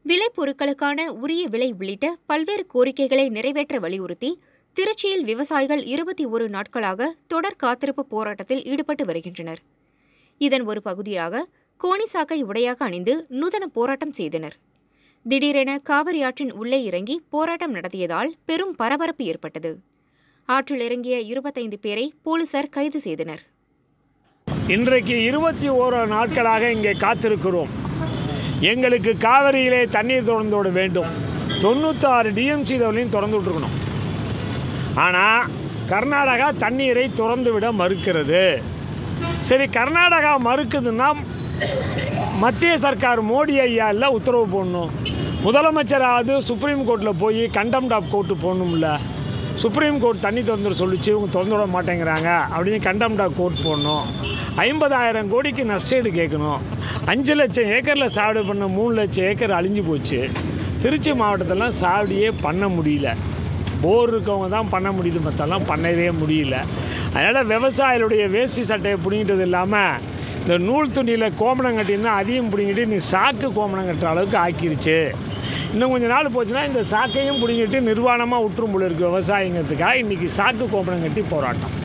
விளைபொருட்களுக்கான உரிய விலை உள்ளிட்ட பல்வேறு கோரிக்கைகளை நிறைவேற்ற வலியுறுத்தி திருச்சியில் விவசாயிகள் இருபத்தி ஒரு நாட்களாக தொடர் காத்திருப்பு போராட்டத்தில் ஈடுபட்டு வருகின்றனர் இதன் ஒரு பகுதியாக கோணிசாக்கை உடையாக அணிந்து நூதன போராட்டம் செய்தனர் திடீரென காவிரி ஆற்றின் உள்ளே இறங்கி போராட்டம் நடத்தியதால் பெரும் பரபரப்பு ஏற்பட்டது ஆற்றில் இறங்கிய இருபத்தைந்து பேரை போலீசார் கைது செய்தனர் இன்றைக்கு இருபத்தி ஓரு நாட்களாக இங்கே காத்திருக்கிறோம் எங்களுக்கு காவிரியிலே தண்ணீர் திறந்து விட வேண்டும் தொண்ணூத்தாறு டிஎம்சி தவளையும் திறந்து விட்டுருக்கணும் ஆனால் கர்நாடகா தண்ணீரை திறந்து விட மறுக்கிறது சரி கர்நாடகா மறுக்குதுன்னா மத்திய சர்க்கார் மோடி ஐயா இல்லை உத்தரவு போடணும் முதலமைச்சராவது சுப்ரீம் கோர்ட்டில் போய் கண்டம்ட் ஆஃப் கோர்ட்டு போடணும்ல சுப்ரீம் கோர்ட் தண்ணி திறந்துட சொல்லிச்சு இவங்க திறந்து விட மாட்டேங்கிறாங்க அப்படின்னு கண்டம்ட் ஆஃப் கோர்ட் போடணும் ஐம்பதாயிரம் கோடிக்கு நஷ்டஈடு கேட்கணும் அஞ்சு லட்சம் ஏக்கரில் சாவடி பண்ண மூணு லட்சம் ஏக்கர் அழிஞ்சு போச்சு திருச்சி மாவட்டத்திலாம் சாவடியே பண்ண முடியல போர் இருக்கவங்க தான் பண்ண முடியுது மற்றெல்லாம் பண்ணவே முடியல அதனால் விவசாயிகளுடைய வேஷ்டி சட்டையை பிடிங்கிட்டது இல்லாமல் இந்த நூல் துணியில் கோமணம் கட்டியிருந்தா அதையும் பிடிங்கிட்டு நீ சாக்கு கோமணம் கட்டுற அளவுக்கு ஆக்கிருச்சு இன்னும் கொஞ்ச நாள் போச்சுன்னா இந்த சாக்கையும் பிடிங்கிட்டு நிர்வாணமாக விட்டுரும் போல இருக்கு விவசாயிங்கிறதுக்காக இன்றைக்கி சாக்கு கோமணம் கட்டி போராட்டம்